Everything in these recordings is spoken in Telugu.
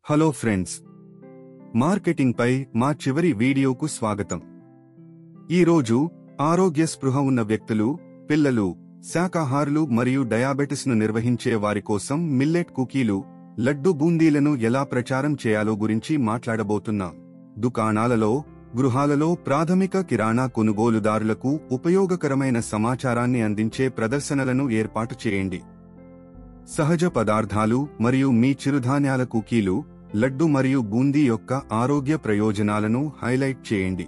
హలో ఫ్రెండ్స్ మార్కెటింగ్పై మా చివరి వీడియోకు స్వాగతం ఈరోజు ఆరోగ్య స్పృహ ఉన్న వ్యక్తులు పిల్లలు శాకాహారులు మరియు డయాబెటిస్ను నిర్వహించే వారి కోసం మిల్లెట్ కుకీలు లడ్డు బూందీలను ఎలా ప్రచారం చేయాలో గురించి మాట్లాడబోతున్నాం దుకాణాలలో గృహాలలో ప్రాథమిక కిరాణా కొనుగోలుదారులకు ఉపయోగకరమైన సమాచారాన్ని అందించే ప్రదర్శనలను ఏర్పాటు చేయండి సహజ పదార్థాలు మరియు మీ చిరుధాన్యాల కుకీలు లడ్డు మరియు బూందీ యొక్క ఆరోగ్య ప్రయోజనాలను హైలైట్ చేయండి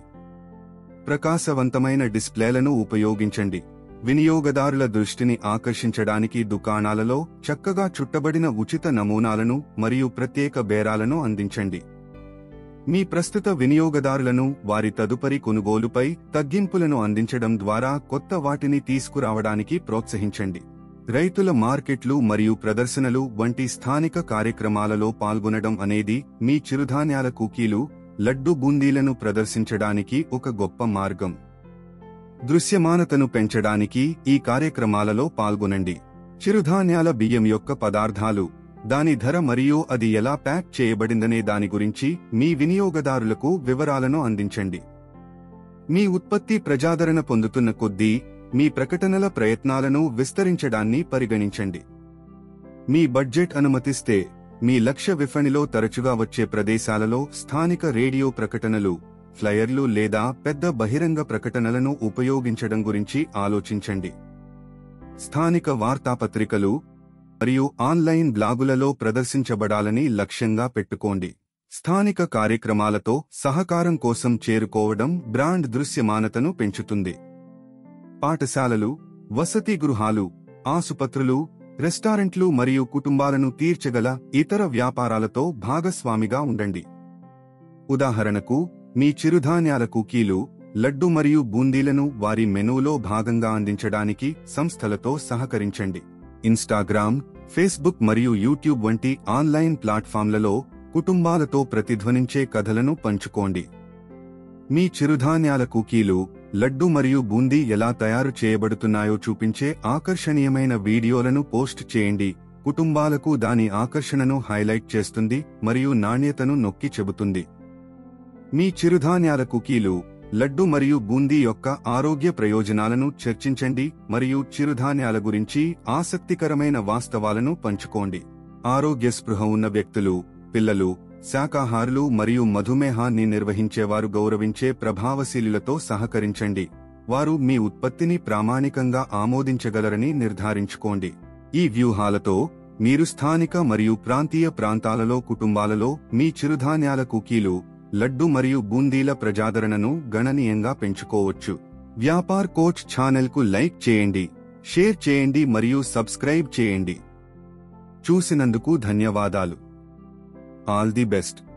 ప్రకాశవంతమైన డిస్ప్లేలను ఉపయోగించండి వినియోగదారుల దృష్టిని ఆకర్షించడానికి దుకాణాలలో చక్కగా చుట్టబడిన ఉచిత నమూనాలను మరియు ప్రత్యేక బేరాలను అందించండి మీ ప్రస్తుత వినియోగదారులను వారి తదుపరి కొనుగోలుపై తగ్గింపులను అందించడం ద్వారా కొత్త వాటిని తీసుకురావడానికి ప్రోత్సహించండి రైతుల మార్కెట్లు మరియు ప్రదర్శనలు వంటి స్థానిక కార్యక్రమాలలో పాల్గొనడం అనేది మీ చిరుధాన్యాల కుకీలు లడ్డు బూందీలను ప్రదర్శించడానికి ఒక గొప్ప మార్గం దృశ్యమానతను పెంచడానికి ఈ కార్యక్రమాలలో పాల్గొనండి చిరుధాన్యాల బియ్యం యొక్క పదార్థాలు దాని ధర మరియు అది ఎలా ప్యాక్ చేయబడిందనే దాని గురించి మీ వినియోగదారులకు వివరాలను అందించండి మీ ఉత్పత్తి ప్రజాదరణ పొందుతున్న కొద్దీ మీ ప్రకటనల ప్రయత్నాలను విస్తరించడాన్ని పరిగణించండి మీ బడ్జెట్ అనుమతిస్తే మీ లక్ష్య విఫణిలో తరచుగా వచ్చే ప్రదేశాలలో స్థానిక రేడియో ప్రకటనలు ఫ్లయర్లు లేదా పెద్ద బహిరంగ ప్రకటనలను ఉపయోగించడం గురించి ఆలోచించండి స్థానిక వార్తాపత్రికలు మరియు ఆన్లైన్ బ్లాగులలో ప్రదర్శించబడాలని లక్ష్యంగా పెట్టుకోండి స్థానిక కార్యక్రమాలతో సహకారం కోసం చేరుకోవడం బ్రాండ్ దృశ్యమానతను పెంచుతుంది పాఠశాలలు వసతి గృహాలు ఆసుపత్రులు రెస్టారెంట్లు మరియు కుటుంబాలను తీర్చగల ఇతర వ్యాపారాలతో భాగస్వామిగా ఉండండి ఉదాహరణకు మీ చిరుధాన్యాల కుకీలు లడ్డు మరియు బూందీలను వారి మెనూలో భాగంగా అందించడానికి సంస్థలతో సహకరించండి ఇన్స్టాగ్రామ్ ఫేస్బుక్ మరియు యూట్యూబ్ వంటి ఆన్లైన్ ప్లాట్ఫామ్లలో కుటుంబాలతో ప్రతిధ్వనించే కథలను పంచుకోండి మీ చిరుధాన్యాల కుకీలు లడ్డు మరియు బూందీ ఎలా తయారు చేయబడుతున్నాయో చూపించే ఆకర్షణీయమైన వీడియోలను పోస్ట్ చేయండి కుటుంబాలకు దాని ఆకర్షణను హైలైట్ చేస్తుంది మరియు నాణ్యతను నొక్కి చెబుతుంది మీ చిరుధాన్యాల కుకీలు లడ్డు మరియు బూందీ యొక్క ఆరోగ్య ప్రయోజనాలను చర్చించండి మరియు చిరుధాన్యాల గురించి ఆసక్తికరమైన వాస్తవాలను పంచుకోండి ఆరోగ్య స్పృహ ఉన్న వ్యక్తులు పిల్లలు శాకాహారులు మరియు మధుమేహాన్ని నిర్వహించేవారు గౌరవించే ప్రభావశీలులతో సహకరించండి వారు మీ ఉత్పత్తిని ప్రామాణికంగా ఆమోదించగలరని నిర్ధారించుకోండి ఈ వ్యూహాలతో మీరు స్థానిక మరియు ప్రాంతీయ ప్రాంతాలలో కుటుంబాలలో మీ చిరుధాన్యాల కుకీలు లడ్డు మరియు బూందీల ప్రజాదరణను గణనీయంగా పెంచుకోవచ్చు వ్యాపార్ కోచ్ ఛానల్కు లైక్ చేయండి షేర్ చేయండి మరియు సబ్స్క్రైబ్ చేయండి చూసినందుకు ధన్యవాదాలు ఆల్ ది బెస్ట్